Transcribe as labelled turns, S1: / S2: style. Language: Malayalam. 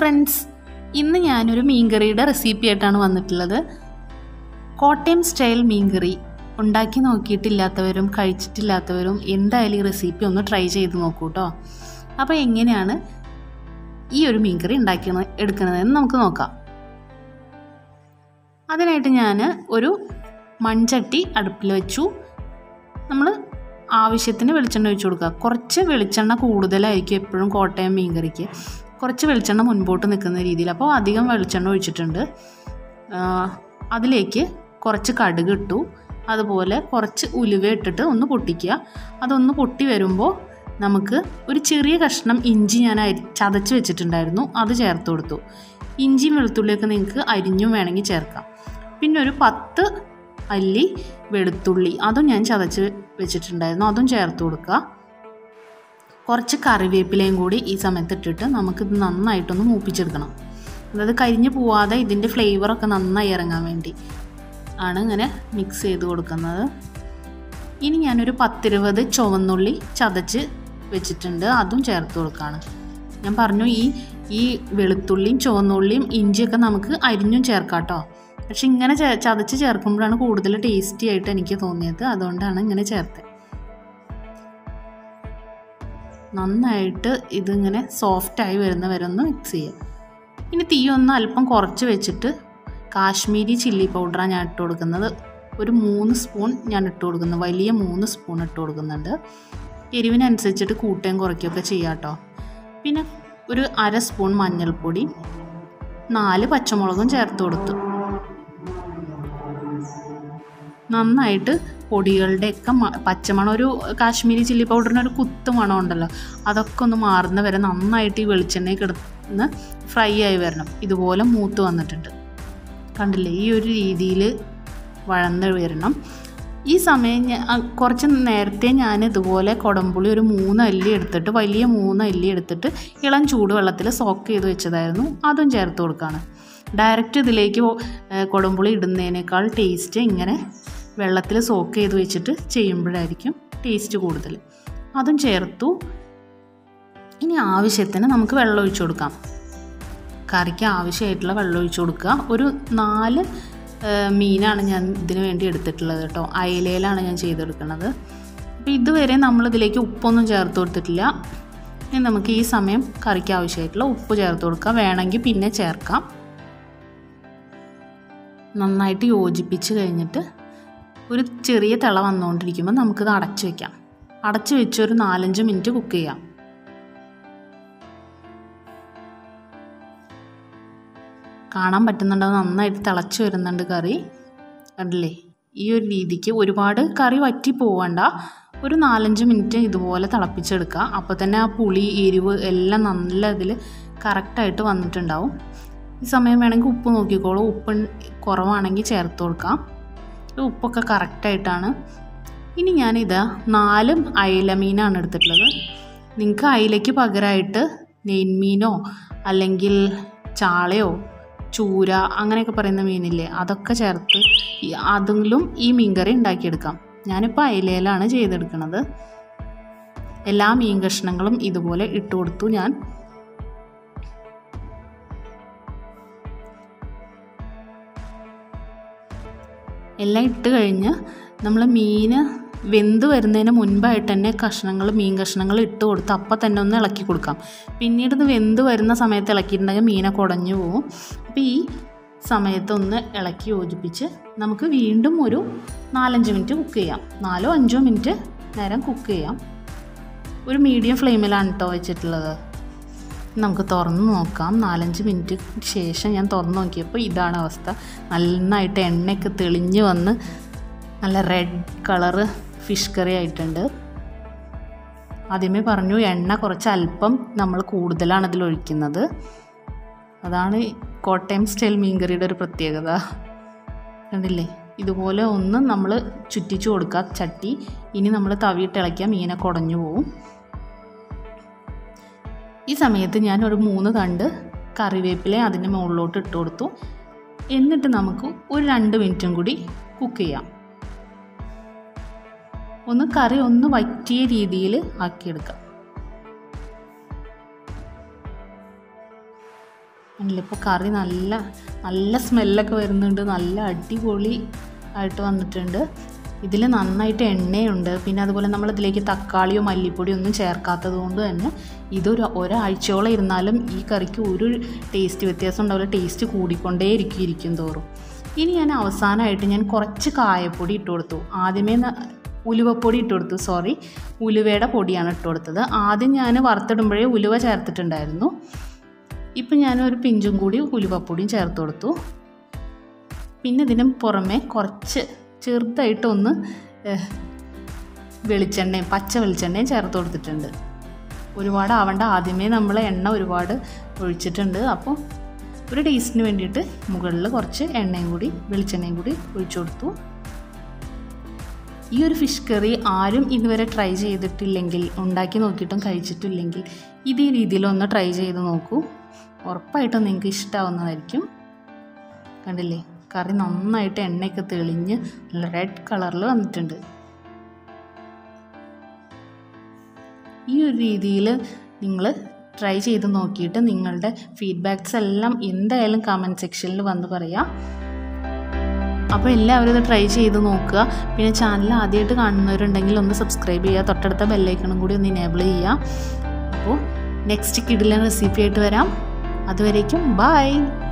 S1: ഫ്രണ്ട്സ് ഇന്ന് ഞാനൊരു മീൻകറിയുടെ റെസിപ്പി ആയിട്ടാണ് വന്നിട്ടുള്ളത് കോട്ടയം സ്റ്റൈൽ മീൻകറി ഉണ്ടാക്കി നോക്കിയിട്ടില്ലാത്തവരും കഴിച്ചിട്ടില്ലാത്തവരും എന്തായാലും ഈ റെസിപ്പി ഒന്ന് ട്രൈ ചെയ്ത് നോക്കൂ കേട്ടോ അപ്പോൾ എങ്ങനെയാണ് ഈ ഒരു മീൻകറി ഉണ്ടാക്കി എടുക്കുന്നതെന്ന് നമുക്ക് നോക്കാം അതിനായിട്ട് ഞാൻ ഒരു മൺചട്ടി അടുപ്പിൽ വെച്ചു നമ്മൾ ആവശ്യത്തിന് വെളിച്ചെണ്ണ ഒഴിച്ചു കൊടുക്കുക കുറച്ച് വെളിച്ചെണ്ണ കൂടുതലായിരിക്കും എപ്പോഴും കോട്ടയം മീൻകറിക്ക് കുറച്ച് വെളിച്ചെണ്ണ മുൻപോട്ട് നിൽക്കുന്ന രീതിയിൽ അപ്പോൾ അധികം വെളിച്ചെണ്ണ ഒഴിച്ചിട്ടുണ്ട് അതിലേക്ക് കുറച്ച് കടുക് ഇട്ടു അതുപോലെ കുറച്ച് ഉലുവ ഇട്ടിട്ട് ഒന്ന് പൊട്ടിക്കുക അതൊന്ന് പൊട്ടി വരുമ്പോൾ നമുക്ക് ഒരു ചെറിയ കഷ്ണം ഇഞ്ചി ഞാൻ അരി ചതച്ച് വെച്ചിട്ടുണ്ടായിരുന്നു അത് ചേർത്ത് കൊടുത്തു ഇഞ്ചിയും വെളുത്തുള്ളിയൊക്കെ നിങ്ങൾക്ക് അരിഞ്ഞും വേണമെങ്കിൽ ചേർക്കാം പിന്നെ ഒരു പത്ത് അല്ലി വെളുത്തുള്ളി അതും ഞാൻ ചതച്ച് വെച്ചിട്ടുണ്ടായിരുന്നു അതും ചേർത്ത് കൊടുക്കുക കുറച്ച് കറിവേപ്പിലയും കൂടി ഈ സമയത്ത് ഇട്ടിട്ട് നമുക്കിത് നന്നായിട്ടൊന്ന് മൂപ്പിച്ചെടുക്കണം അതായത് കരിഞ്ഞു പോവാതെ ഇതിൻ്റെ ഫ്ലേവറൊക്കെ നന്നായി ഇറങ്ങാൻ വേണ്ടി ആണ് ഇങ്ങനെ മിക്സ് ചെയ്ത് കൊടുക്കുന്നത് ഇനി ഞാനൊരു പത്തിരുപത് ചുവന്നുള്ളി ചതച്ച് വെച്ചിട്ടുണ്ട് അതും ചേർത്ത് കൊടുക്കുകയാണ് ഞാൻ പറഞ്ഞു ഈ ഈ വെളുത്തുള്ളിയും ചുവന്നുള്ളിയും ഇഞ്ചിയൊക്കെ നമുക്ക് അരിഞ്ഞും ചേർക്കാം കേട്ടോ പക്ഷെ ഇങ്ങനെ ചതച്ച് ചേർക്കുമ്പോഴാണ് കൂടുതൽ ടേസ്റ്റി ആയിട്ട് എനിക്ക് തോന്നിയത് അതുകൊണ്ടാണ് ഇങ്ങനെ ചേർത്തത് നന്നായിട്ട് ഇതിങ്ങനെ സോഫ്റ്റായി വരുന്ന വരെ ഒന്ന് മിക്സ് ചെയ്യാം ഇനി തീ ഒന്ന് അല്പം കുറച്ച് വെച്ചിട്ട് കാശ്മീരി ചില്ലി പൗഡറാണ് ഞാൻ ഇട്ട് കൊടുക്കുന്നത് ഒരു മൂന്ന് സ്പൂൺ ഞാൻ ഇട്ട് കൊടുക്കുന്നു വലിയ മൂന്ന് സ്പൂൺ ഇട്ട് കൊടുക്കുന്നുണ്ട് എരിവിനനുസരിച്ചിട്ട് കൂട്ടുകയും കുറയ്ക്കുകയൊക്കെ ചെയ്യാം കേട്ടോ പിന്നെ ഒരു അര സ്പൂൺ മഞ്ഞൾപ്പൊടി നാല് പച്ചമുളകും ചേർത്ത് കൊടുത്തു നന്നായിട്ട് പൊടികളുടെയൊക്കെ പച്ചമണം ഒരു കാശ്മീരി ചില്ലി പൗഡറിന് ഒരു കുത്ത് മണം ഉണ്ടല്ലോ അതൊക്കെ ഒന്ന് മാറുന്ന വരെ നന്നായിട്ട് ഈ വെളിച്ചെണ്ണയിൽ കിടന്ന് ഫ്രൈ ആയി വരണം ഇതുപോലെ മൂത്ത് വന്നിട്ടുണ്ട് കണ്ടില്ലേ ഈ ഒരു രീതിയിൽ വഴന്ന് വരണം ഈ സമയം ഞാൻ കുറച്ച് നേരത്തെ ഞാൻ ഇതുപോലെ കുടംപുളി ഒരു മൂന്ന് അല്ലി എടുത്തിട്ട് വലിയ മൂന്ന് അല്ലി എടുത്തിട്ട് ഇളം ചൂടുവെള്ളത്തിൽ സോക്ക് ചെയ്ത് വെച്ചതായിരുന്നു അതും ചേർത്ത് കൊടുക്കുകയാണ് ഡയറക്റ്റ് ഇതിലേക്ക് കുടംപുളി ഇടുന്നതിനേക്കാൾ ടേസ്റ്റ് ഇങ്ങനെ വെള്ളത്തിൽ സോക്ക് ചെയ്ത് വെച്ചിട്ട് ചെയ്യുമ്പോഴായിരിക്കും ടേസ്റ്റ് കൂടുതൽ അതും ചേർത്തു ഇനി ആവശ്യത്തിന് നമുക്ക് വെള്ളം ഒഴിച്ചു കൊടുക്കാം കറിക്ക് ആവശ്യമായിട്ടുള്ള വെള്ളം ഒഴിച്ചു കൊടുക്കുക ഒരു നാല് മീനാണ് ഞാൻ ഇതിന് വേണ്ടി എടുത്തിട്ടുള്ളത് കേട്ടോ അയലയിലാണ് ഞാൻ ചെയ്തെടുക്കുന്നത് അപ്പോൾ ഇതുവരെ നമ്മളിതിലേക്ക് ഉപ്പൊന്നും ചേർത്ത് കൊടുത്തിട്ടില്ല ഇനി നമുക്ക് ഈ സമയം കറിക്ക് ആവശ്യമായിട്ടുള്ള ഉപ്പ് ചേർത്ത് കൊടുക്കാം വേണമെങ്കിൽ പിന്നെ ചേർക്കാം നന്നായിട്ട് യോജിപ്പിച്ച് കഴിഞ്ഞിട്ട് ഒരു ചെറിയ തിള വന്നുകൊണ്ടിരിക്കുമ്പോൾ നമുക്കിത് അടച്ചു വെക്കാം അടച്ചു വെച്ച് ഒരു നാലഞ്ച് മിനിറ്റ് കുക്ക് ചെയ്യാം കാണാൻ പറ്റുന്നുണ്ട് നന്നായിട്ട് തിളച്ച് വരുന്നുണ്ട് കറി കണ്ടില്ലേ ഈ ഒരു രീതിക്ക് ഒരുപാട് കറി വറ്റി പോവണ്ട ഒരു നാലഞ്ച് മിനിറ്റ് ഇതുപോലെ തിളപ്പിച്ചെടുക്കുക അപ്പോൾ തന്നെ ആ പുളി എരിവ് എല്ലാം നല്ല ഇതിൽ കറക്റ്റായിട്ട് വന്നിട്ടുണ്ടാവും ഈ സമയം വേണമെങ്കിൽ ഉപ്പ് നോക്കിക്കോളൂ ഉപ്പ് കുറവാണെങ്കിൽ ചേർത്ത് കൊടുക്കാം ഉപ്പൊക്കെ കറക്റ്റായിട്ടാണ് ഇനി ഞാനിത് നാലും അയില മീനാണ് എടുത്തിട്ടുള്ളത് നിങ്ങൾക്ക് അയിലയ്ക്ക് പകരമായിട്ട് നെയ്മീനോ അല്ലെങ്കിൽ ചാളയോ ചൂര അങ്ങനെയൊക്കെ പറയുന്ന മീനില്ലേ അതൊക്കെ ചേർത്ത് അതിലും ഈ മീൻകറി ഉണ്ടാക്കിയെടുക്കാം ഞാനിപ്പോൾ അയിലയിലാണ് ചെയ്തെടുക്കുന്നത് എല്ലാ മീൻ കഷ്ണങ്ങളും ഇതുപോലെ ഇട്ട് കൊടുത്തു ഞാൻ എല്ലാം ഇട്ട് കഴിഞ്ഞ് നമ്മൾ മീൻ വെന്ത് വരുന്നതിന് മുൻപായിട്ട് തന്നെ കഷ്ണങ്ങൾ മീൻ കഷ്ണങ്ങൾ ഇട്ട് കൊടുത്ത് അപ്പം തന്നെ ഒന്ന് ഇളക്കി കൊടുക്കാം പിന്നീട് ഇത് വെന്ത് വരുന്ന സമയത്ത് ഇളക്കിയിട്ടുണ്ടെങ്കിൽ മീനൊക്കെ ഉടഞ്ഞു പോകും അപ്പോൾ ഈ സമയത്ത് ഒന്ന് ഇളക്കി യോജിപ്പിച്ച് നമുക്ക് വീണ്ടും ഒരു നാലഞ്ച് മിനിറ്റ് കുക്ക് ചെയ്യാം നാലോ അഞ്ചോ മിനിറ്റ് നേരം കുക്ക് ചെയ്യാം ഒരു മീഡിയം ഫ്ലെയിമിലാണ് കേട്ടോ വെച്ചിട്ടുള്ളത് നമുക്ക് തുറന്ന് നോക്കാം നാലഞ്ച് മിനിറ്റ് ശേഷം ഞാൻ തുറന്ന് നോക്കിയപ്പോൾ ഇതാണ് അവസ്ഥ നന്നായിട്ട് എണ്ണയൊക്കെ തെളിഞ്ഞ് വന്ന് നല്ല റെഡ് കളറ് ഫിഷ് കറി ആയിട്ടുണ്ട് ആദ്യമേ പറഞ്ഞു എണ്ണ കുറച്ച് അല്പം നമ്മൾ കൂടുതലാണ് ഇതിൽ ഒഴിക്കുന്നത് അതാണ് കോട്ടയം സ്റ്റൈൽ മീൻകറിയുടെ ഒരു പ്രത്യേകത കണ്ടില്ലേ ഇതുപോലെ ഒന്ന് നമ്മൾ ചുറ്റിച്ചു കൊടുക്കുക ചട്ടി ഇനി നമ്മൾ തവിയിട്ട് ഇളക്കിയാൽ മീനൊക്കെ ഉടഞ്ഞു പോവും ഈ സമയത്ത് ഞാൻ ഒരു മൂന്ന് തണ്ട് കറിവേപ്പില അതിൻ്റെ മുകളിലോട്ട് ഇട്ട് കൊടുത്തു എന്നിട്ട് നമുക്ക് ഒരു രണ്ട് മിനിറ്റും കൂടി കുക്ക് ചെയ്യാം ഒന്ന് കറി ഒന്ന് വറ്റിയ രീതിയിൽ ആക്കിയെടുക്കാം കണ്ടില്ലേ ഇപ്പോൾ കറി നല്ല നല്ല സ്മെല്ലൊക്കെ വരുന്നുണ്ട് നല്ല അടിപൊളി ആയിട്ട് വന്നിട്ടുണ്ട് ഇതിൽ നന്നായിട്ട് എണ്ണയുണ്ട് പിന്നെ അതുപോലെ നമ്മൾ ഇതിലേക്ക് തക്കാളിയോ മല്ലിപ്പൊടിയോ ഒന്നും ചേർക്കാത്തത് കൊണ്ട് തന്നെ ഇതൊരു ഒരാഴ്ചയോളം ഇരുന്നാലും ഈ കറിക്ക് ഒരു ടേസ്റ്റ് വ്യത്യാസം ഉണ്ടാവില്ല ടേസ്റ്റ് കൂടിക്കൊണ്ടേ ഇരിക്കും ഇരിക്കും തോറും ഇനി ഞാൻ അവസാനമായിട്ട് ഞാൻ കുറച്ച് കായപ്പൊടി ഇട്ട് കൊടുത്തു ആദ്യമേ ന- ഉലുവപ്പൊടി ഇട്ട് കൊടുത്തു സോറി ഉലുവയുടെ പൊടിയാണ് ഇട്ട് കൊടുത്തത് ആദ്യം ഞാൻ വറുത്തിടുമ്പോഴേ ഉലുവ ചേർത്തിട്ടുണ്ടായിരുന്നു ഇപ്പം ഞാൻ ഒരു പിഞ്ചും കൂടി ഉലുവപ്പൊടിയും ചേർത്ത് കൊടുത്തു പിന്നെ ഇതിന് പുറമെ കുറച്ച് ചെറുതായിട്ടൊന്ന് ഏഹ്, വെളിച്ചെണ്ണയും പച്ച വെളിച്ചെണ്ണയും ചേർത്ത് കൊടുത്തിട്ടുണ്ട് ഒരുപാട് ആവണ്ട ആദ്യമേ നമ്മൾ എണ്ണ ഒരുപാട് ഒഴിച്ചിട്ടുണ്ട് അപ്പോൾ ഒരു ടേസ്റ്റിന് വേണ്ടിയിട്ട് മുകളിൽ കുറച്ച് എണ്ണയും കൂടി വെളിച്ചെണ്ണയും കൂടി ഒഴിച്ചു കൊടുത്തു ഈ ഒരു ഫിഷ് കറി ആരും ഇതുവരെ ട്രൈ ചെയ്തിട്ടില്ലെങ്കിൽ ഉണ്ടാക്കി നോക്കിയിട്ടും കഴിച്ചിട്ടില്ലെങ്കിൽ ഇതേ രീതിയിലൊന്ന് ട്രൈ ചെയ്ത് നോക്കൂ ഉറപ്പായിട്ടും നിങ്ങൾക്ക് ഇഷ്ടമാവുന്നതായിരിക്കും കണ്ടില്ലേ കറി നന്നായിട്ട് എണ്ണയൊക്കെ തെളിഞ്ഞ് നല്ല റെഡ് കളറിൽ വന്നിട്ടുണ്ട് ഈ ഒരു രീതിയിൽ നിങ്ങൾ ട്രൈ ചെയ്ത് നോക്കിയിട്ട് നിങ്ങളുടെ ഫീഡ്ബാക്ക്സ് എല്ലാം എന്തായാലും കമൻറ്റ് സെക്ഷനിൽ വന്ന് പറയാം അപ്പോൾ എല്ലാവരും ഇത് ട്രൈ ചെയ്ത് നോക്കുക പിന്നെ ചാനൽ ആദ്യമായിട്ട് കാണുന്നവരുണ്ടെങ്കിൽ ഒന്ന് സബ്സ്ക്രൈബ് ചെയ്യുക തൊട്ടടുത്ത ബെല്ലൈക്കണും കൂടി ഒന്ന് ഇനേബിൾ ചെയ്യുക അപ്പോൾ നെക്സ്റ്റ് കിഡിലെ റെസിപ്പി ആയിട്ട് വരാം അതുവരേക്കും ബൈ